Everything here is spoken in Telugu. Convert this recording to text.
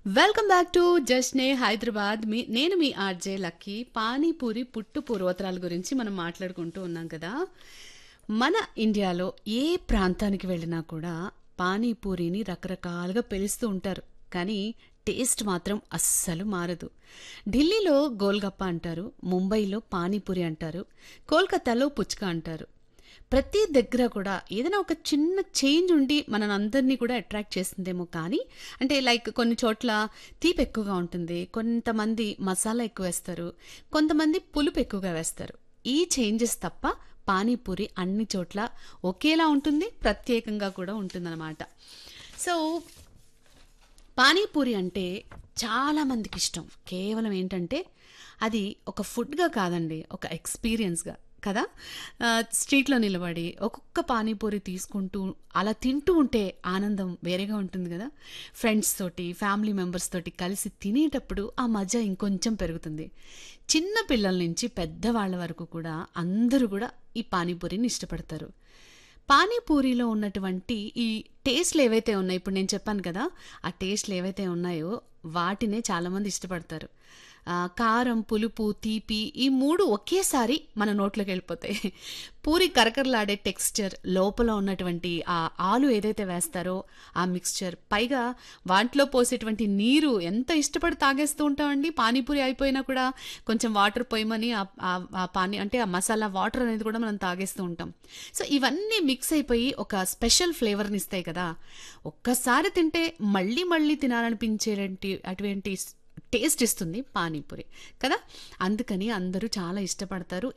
welcome back to Jashne Hyderabad మీ నేను మీ ఆర్జే లక్కీ పానీపూరి పుట్టు పూర్వోత్తరాల గురించి మనం మాట్లాడుకుంటూ ఉన్నాం కదా మన ఇండియాలో ఏ ప్రాంతానికి వెళ్ళినా కూడా పానీపూరిని రకరకాలుగా పిలుస్తూ ఉంటారు కానీ టేస్ట్ మాత్రం అస్సలు మారదు ఢిల్లీలో గోల్గప్ప అంటారు ముంబైలో పానీపూరి అంటారు కోల్కతాలో పుచ్కా అంటారు ప్రతి దగ్గర కూడా ఏదైనా ఒక చిన్న చేంజ్ ఉండి మన అందరినీ కూడా అట్రాక్ట్ చేస్తుందేమో కానీ అంటే లైక్ కొన్ని చోట్ల తీపి ఎక్కువగా ఉంటుంది కొంతమంది మసాలా ఎక్కువ వేస్తారు కొంతమంది పులుపు ఎక్కువగా వేస్తారు ఈ చేంజెస్ తప్ప పానీపూరి అన్ని చోట్ల ఒకేలా ఉంటుంది ప్రత్యేకంగా కూడా ఉంటుందన్నమాట సో పానీపూరి అంటే చాలా మందికి ఇష్టం కేవలం ఏంటంటే అది ఒక ఫుడ్గా కాదండి ఒక ఎక్స్పీరియన్స్గా కదా ఆ, స్ట్రీట్లో నిలబడి ఒక్కొక్క పానీపూరి తీసుకుంటూ అలా తింటూ ఉంటే ఆనందం వేరేగా ఉంటుంది కదా ఫ్రెండ్స్ తోటి ఫ్యామిలీ మెంబర్స్ తోటి కలిసి తినేటప్పుడు ఆ మజా ఇంకొంచెం పెరుగుతుంది చిన్న పిల్లల నుంచి పెద్దవాళ్ళ వరకు కూడా అందరూ కూడా ఈ పానీపూరిని ఇష్టపడతారు పానీపూరిలో ఉన్నటువంటి ఈ టేస్ట్లు ఏవైతే ఉన్నాయో ఇప్పుడు నేను చెప్పాను కదా ఆ టేస్ట్లు ఏవైతే ఉన్నాయో వాటినే చాలామంది ఇష్టపడతారు ఆ, కారం పులుపు తీపి ఈ మూడు ఒకేసారి మన నోట్లోకి వెళ్ళిపోతాయి పూరి కరకరలాడే టెక్స్చర్ లోపల ఉన్నటువంటి ఆ ఆలు ఏదైతే వేస్తారో ఆ మిక్స్చర్ పైగా వాటిలో పోసేటువంటి నీరు ఎంత ఇష్టపడి తాగేస్తూ ఉంటామండి పానీపూరి అయిపోయినా కూడా కొంచెం వాటర్ పోయమని ఆ- ఆ- ఆ పానీ అంటే ఆ మసాలా వాటర్ అనేది కూడా మనం తాగేస్తూ ఉంటాం సో ఇవన్నీ మిక్స్ అయిపోయి ఒక స్పెషల్ ఫ్లేవర్ని ఇస్తాయి కదా ఒక్కసారి తింటే మళ్ళీ మళ్ళీ తినాలనిపించేటువంటి అటువంటి టేస్ట్ ఇస్తుంది పానీపూరి కదా అందుకని అందరూ చాలా ఇష్టపడతారు